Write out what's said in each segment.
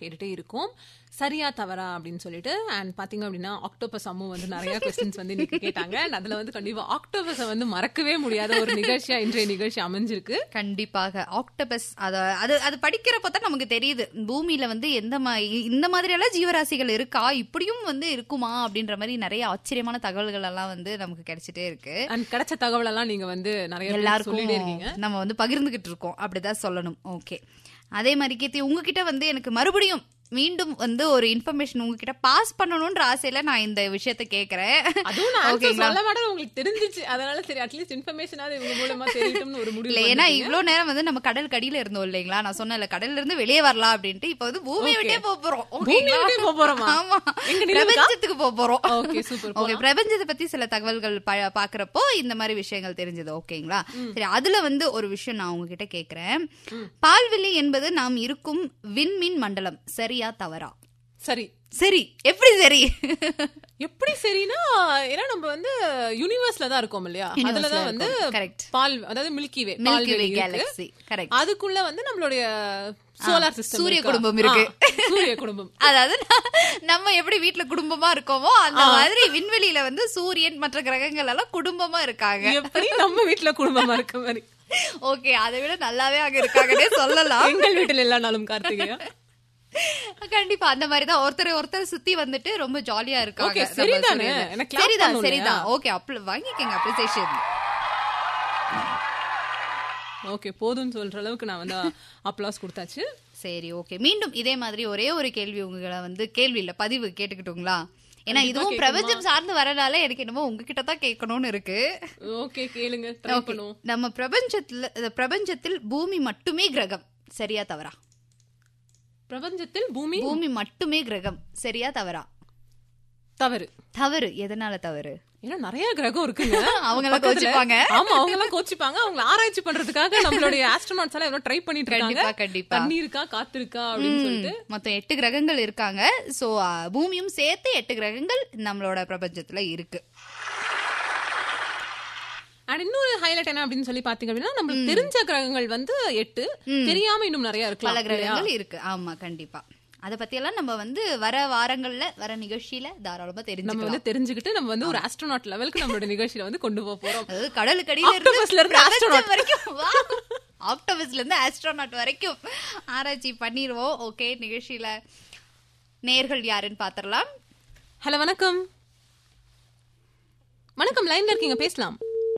கேட்டுட்டே இருக்கோம் சரியா தவறா அப்படின்னு சொல்லிட்டு அண்ட் பாத்தீங்க அப்படின்னா ஆக்டோபஸ் அம்மு வந்து நிறைய கொஸ்டின்ஸ் வந்து இன்னைக்கு கேட்டாங்க and அதுல வந்து கண்டிப்பா ஆக்டோபஸை வந்து மறக்கவே முடியாத ஒரு நிகழ்ச்சியா இன்றைய நிகழ்ச்சி அமைஞ்சிருக்கு கண்டிப்பாக ஆக்டோபஸ் அத அது அது படிக்கிறப்ப தான் நமக்கு தெரியுது பூமியில வந்து எந்த மா- இந்த மாதிரி எல்லாம் ஜீவராசிகள் இருக்கா இப்படியும் வந்து இருக்குமா அப்படின்ற மாதிரி நிறைய ஆச்சரியமான தகவல்கள் எல்லாம் வந்து நமக்கு கிடைச்சிட்டே இருக்கு அண்ட் கிடைச்ச தகவல் எல்லாம் நீங்க வந்து நிறைய பேருக்கு சொல்லிட்டே இருக்கீங்க எல்லாருக்கும் நம்ம வந்து பகிர்ந்துகிட்டு இருக்கோம் அப்படிதான் சொல்லணும் ஓகே அதே மாதிரி கீர்த்தி உங்ககிட்ட வந்து எனக்கு மறுபடியும் மீண்டும் வந்து ஒரு இன்ஃபர்மேஷன் உங்ககிட்ட பாஸ் பண்ணணும்ன்ற ஆசையில நான் இந்த விஷயத்த கேக்குறேன் அதுவும் நான் answer ஓகேங்களா? சொல்ல மாட்டேன் உங்களுக்கு தெரிஞ்சிச்சு அதனால சரி அட்லீஸ்ட் இன்ஃபர்மேஷனாவது இவங்க மூலமா தெரியட்டும்னு ஒரு இல்ல முடிவு ஏன்னா இவ்ளோ நேரம் வந்து நம்ம கடல் கடியில இருந்தோம் இல்லைங்களா நான் சொன்னேன்ல கடல்ல இருந்து வெளியே வரலாம் அப்படின்ட்டு இப்ப வந்து பூமியை விட்டே போக போறோம் ஓகேங்களா? விட்டே போப் போறோமா? ஆமா எங்க நிலவுக்கா? பிரபஞ்சத்துக்கு போக போறோம் Okay, super. ஓகே பிரபஞ்சத்தை பத்தி சில தகவல்கள் ப- பாக்குறப்போ இந்த மாதிரி விஷயங்கள் தெரிஞ்சது ஓகேங்களா சரி அதுல வந்து ஒரு விஷயம் நான் உங்ககிட்ட கேக்குறேன் பால்வெளி என்பது நாம் இருக்கும் விண்மீன் மண்டலம் சரியா தவறா சரி சரி எப்படி சரி எப்படி சரினா ஏன்னா நம்ம வந்து யூனிவர்ஸ்ல தான் இருக்கோம் இல்லையா Universe-ல அதுலதான் வந்து இருக்கோம். Correct. பால் அதாவது milky way milky way galaxy correct அதுக்குள்ள வந்து நம்மளுடைய சோலார் சிஸ்டம் சூரிய குடும்பம் இருக்கு. சூரிய குடும்பம் அதாவது ந- நம்ம எப்படி வீட்ல குடும்பமா இருக்கோமோ அந்த மாதிரி விண்வெளியில வந்து சூரியன் மற்ற கிரகங்கள் எல்லாம் குடும்பமா இருக்காங்க எப்படி நம்ம வீட்ல குடும்பமா இருக்க மாதிரி ஓகே அதை விட நல்லாவே அங்க இருக்காங்கன்னே சொல்லலாம் எங்கள் வீட்டுல எல்லா நாளும் கார்த்திகையா கண்டிப்பா அந்த மாதிரி தான் ஒருத்தர் ஒருத்தர் சுத்தி வந்துட்டு ரொம்ப ஜாலியா இருக்காங்க Okay, நம்ம சரிதானே? சூரியன்ல. எனக்கு clap சரிதான் பண்ணணும் சரிதான் ஓகே அப்ள வாங்கிக்கங்க அப்ரிசியேஷன் ஓகே போதும்னு சொல்ற அளவுக்கு நான் வந்து அப்ளாஸ் கொடுத்தாச்சு சரி ஓகே மீண்டும் இதே மாதிரி ஒரே ஒரு கேள்வி உங்களை வந்து கேள்வி இல்ல பதிவு கேட்டுக்கிட்டுங்களா ஏன்னா இதுவும் பிரபஞ்சம் சார்ந்து வரனால எனக்கு என்னமோ உங்ககிட்ட தான் கேட்கணும்னு இருக்கு ஓகே கேளுங்க ட்ரை Okay. பண்ணுவோம் நம்ம பிரபஞ்சத்துல அஹ், பிரபஞ்சத்தில் பூமி மட்டுமே கிரகம் சரியா தவறா பிரபஞ்சத்தில் பூமி பூமி மட்டுமே கிரகம் சரியா தவறா தவறு தவறு எதனால தவறு ஏன்னா நிறைய கிரகம் இருக்குங்க அவங்க எல்லாம் பக்கத்துல. கோச்சுப்பாங்க. ஆமா அவங்க எல்லாம் கோச்சிப்பாங்க அவங்க ஆராய்ச்சி பண்றதுக்காக நம்மளுடைய ஆஸ்ட்ரோநாட்ஸ் எல்லாம் எவ்வளவு ட்ரை பண்ணிட்டு இருக்காங்க கண்டிப்பா கண்டிப்பா தண்ணி இருக்கா காத்து இருக்கா அப்படின்னு சொல்லிட்டு ம், மொத்தம் எட்டு கிரகங்கள் இருக்காங்க சோ அஹ், பூமியும் சேர்த்து எட்டு கிரகங்கள் நம்மளோட பிரபஞ்சத்துல இருக்கு அண்ட் இன்னொரு ஹைலைட் என்ன அப்படின்னு சொல்லி பாத்தீங்க அப்படின்னா நம்மளுக்கு தெரிஞ்ச கிரகங்கள் வந்து எட்டு தெரியாம இன்னும் நிறைய பல இருக்கலாம் இல்லையா? கிரகங்கள் இருக்கு ஆமா கண்டிப்பா அத பத்தி எல்லாம் நம்ம வந்து வர வாரங்கள்ல வர நிகழ்ச்சியில தாராளமா நம்ம தெரிஞ்சுக்கலாம் வந்து தெரிஞ்சுக்கிட்டு நம்ம வந்து ஒரு ஆஸ்ட்ரோநாட் லெவலுக்கு நம்மளோட நிகழ்ச்சியில வந்து கொண்டு போக போறோம் அதாவது கடலுக்கடியில Octopusல இருந்து இருந்து பிரபஞ்சம் astronaut. வரைக்கும் வா ஆக்டோபஸ்ல இருந்து ஆஸ்ட்ரோநாட் வரைக்கும் ஆராய்ச்சி பண்ணிடுவோம் ஓகே நிகழ்ச்சியில நேர்கள் யாருன்னு பாத்திரலாம் ஹலோ வணக்கம் வணக்கம் லைன்ல இருக்கீங்க பேசலாம்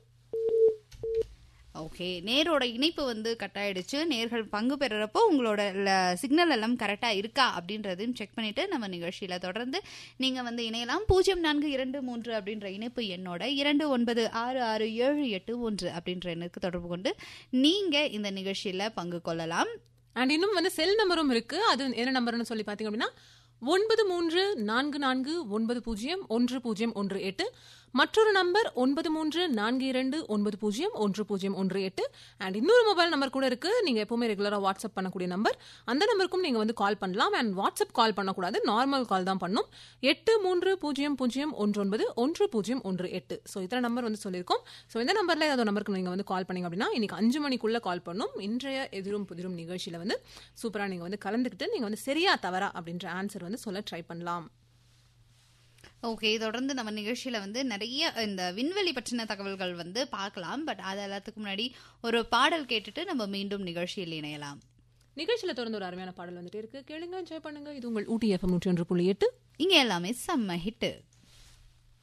ஓகே நேரோட இணைப்பு வந்து கட் ஆயிடுச்சு நேர்கள் பங்கு பெறுறப்போ உங்களோட சிக்னல் எல்லாம் கரெக்டா இருக்கா அப்படின்றதையும் செக் பண்ணிட்டு நம்ம நிகழ்ச்சியில தொடர்ந்து நீங்க வந்து இணையலாம் பூஜ்ஜியம் நான்கு இரண்டு மூன்று அப்படின்ற இணைப்பு எண்ணோட இரண்டு ஒன்பது ஆறு ஆறு ஏழு எட்டு ஒன்று அப்படின்ற எண்ணுக்கு தொடர்பு கொண்டு நீங்க இந்த நிகழ்ச்சியில பங்கு கொள்ளலாம் அண்ட் இன்னும் வந்து செல் நம்பரும் இருக்கு அது என்ன நம்பர்னு சொல்லி பாத்தீங்க அப்படின்னா ஒன்பது மூன்று நான்கு நான்கு ஒன்பது பூஜ்ஜியம் ஒன்று பூஜ்ஜியம் ஒன்று எட்டு மற்றொரு நம்பர் ஒன்பது மூன்று நான்கு இரண்டு ஒன்பது பூஜ்ஜியம் ஒன்று பூஜ்ஜியம் ஒன்று எட்டு அண்ட் இன்னொரு மொபைல் நம்பர் கூட இருக்கு நீங்க எப்பவுமே ரெகுலரா வாட்ஸ்அப் பண்ணக்கூடிய நம்பர் அந்த நம்பருக்கும் நீங்க வந்து கால் பண்ணலாம் அண்ட் வாட்ஸ்அப் கால் பண்ணக்கூடாது நார்மல் கால் தான் பண்ணும் எட்டு மூன்று பூஜ்ஜியம் பூஜ்ஜியம் ஒன்று ஒன்பது ஒன்று பூஜ்ஜியம் ஒன்று எட்டு ஸோ இத்தனை நம்பர் வந்து சொல்லியிருக்கோம் ஸோ இந்த நம்பர்ல ஏதாவது ஒரு நம்பருக்கு நீங்க வந்து கால் பண்ணீங்க அப்படின்னா இன்னைக்கு அஞ்சு மணிக்குள்ள கால் பண்ணும் இன்றைய எதிரும் புதிரும் நிகழ்ச்சியில வந்து சூப்பரா நீங்க வந்து கலந்துக்கிட்டு நீங்க வந்து சரியா தவறா அப்படின்ற ஆன்சர் வந்து சொல்ல ட்ரை பண்ணலாம் ஓகே தொடர்ந்து நம்ம நிகழ்ச்சியில வந்து நிறைய இந்த விண்வெளி பற்றின தகவல்கள் வந்து பார்க்கலாம் பட் அது எல்லாத்துக்கும் முன்னாடி ஒரு பாடல் கேட்டுட்டு நம்ம மீண்டும் நிகழ்ச்சியில் இணையலாம் நிகழ்ச்சியில தொடர்ந்து ஒரு அருமையான பாடல் வந்துட்டே இருக்கு கேளுங்க என்ஜாய் பண்ணுங்க இது உங்கள் ஊட்டி எஃப்எம் நூற்றி ஒன்று புள்ளி எட்டு இங்க எல்லாமே செம்ம ஹிட்டு